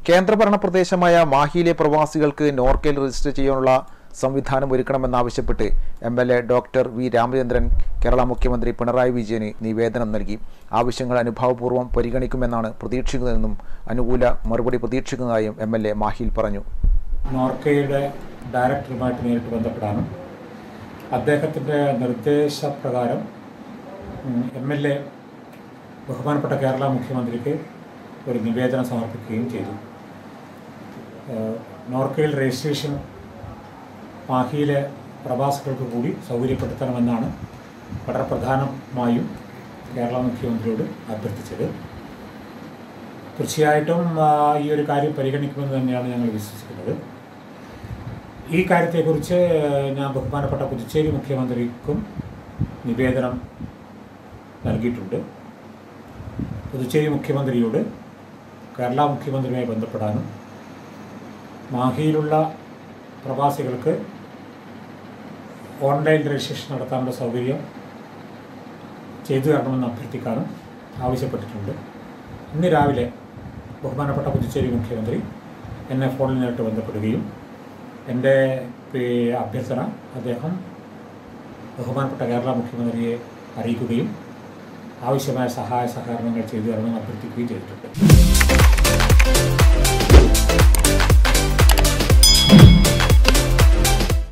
കേന്ദ്രഭരണ പ്രദേശമായ മാഹിയിലെ പ്രവാസികൾക്ക് നോർക്കയിൽ രജിസ്റ്റർ ചെയ്യാനുള്ള സംവിധാനം ഒരുക്കണമെന്നാവശ്യപ്പെട്ട് M L A doctor V Ramachandran Kerala മുഖ്യമന്ത്രി പിണറായി വിജയന് നിവേദനം നൽകി ആവശ്യങ്ങൾ അനുഭാവപൂർവ്വം പരിഗണിക്കുമെന്നാണ് പ്രതീക്ഷിക്കുന്നതെന്നും അനുകൂല മറുപടി പ്രതീക്ഷിക്കുന്നതായും എം എൽ എ മാഹിയിൽ പറഞ്ഞു നോർക്കയുടെ ഡയറക്ടറുമായിട്ട് നേരിട്ട് ബന്ധപ്പെടാനും അദ്ദേഹത്തിൻ്റെ നിർദ്ദേശപ്രകാരം എം എൽ എ ബഹുമാനപ്പെട്ട കേരള മുഖ്യമന്ത്രിക്ക് ഒരു നിവേദനം സമർപ്പിക്കുകയും ചെയ്തു ഏഹ് നോർക്കയിൽ രജിസ്ട്രേഷൻ മാഹിയിലെ പ്രവാസികൾക്ക് കൂടി സൗകര്യപ്പെടുത്തണമെന്നാണ് വളരെ പ്രധാനമായും കേരള മുഖ്യമന്ത്രിയോട് അഭ്യർത്ഥിച്ചത് തീർച്ചയായിട്ടും ആ, ഈ ഒരു കാര്യം പരിഗണിക്കുമെന്ന് തന്നെയാണ് ഞങ്ങൾ വിശ്വസിക്കുന്നത് ഈ കാര്യത്തെക്കുറിച്ച് ഞാൻ ബഹുമാനപ്പെട്ട പുതുച്ചേരി മുഖ്യമന്ത്രിക്കും നിവേദനം നൽകിയിട്ടുണ്ട് പുതുച്ചേരി മുഖ്യമന്ത്രിയോട് കേരള മുഖ്യമന്ത്രിയുമായി ബന്ധപ്പെടാനും മാഹിയിലുള്ള പ്രവാസികൾക്ക് ഓൺലൈൻ രജിസ്ട്രേഷൻ നടത്താനുള്ള സൗകര്യം ചെയ്തു തരണമെന്ന് അഭ്യർത്ഥിക്കാനും ആവശ്യപ്പെട്ടിട്ടുണ്ട് ഇന്ന് രാവിലെ ബഹുമാനപ്പെട്ട പുതുച്ചേരി മുഖ്യമന്ത്രി എന്നെ ഫോണിൽ നേരിട്ട് ബന്ധപ്പെടുകയും എൻ്റെ പേ- അഭ്യർത്ഥന അദ്ദേഹം ബഹുമാനപ്പെട്ട കേരള മുഖ്യമന്ത്രിയെ അറിയിക്കുകയും ആവശ്യമായ സഹായ സഹകരണങ്ങൾ ചെയ്തു തരണമെന്ന് അഭ്യർത്ഥിക്കുകയും ചെയ്തിട്ടുണ്ട്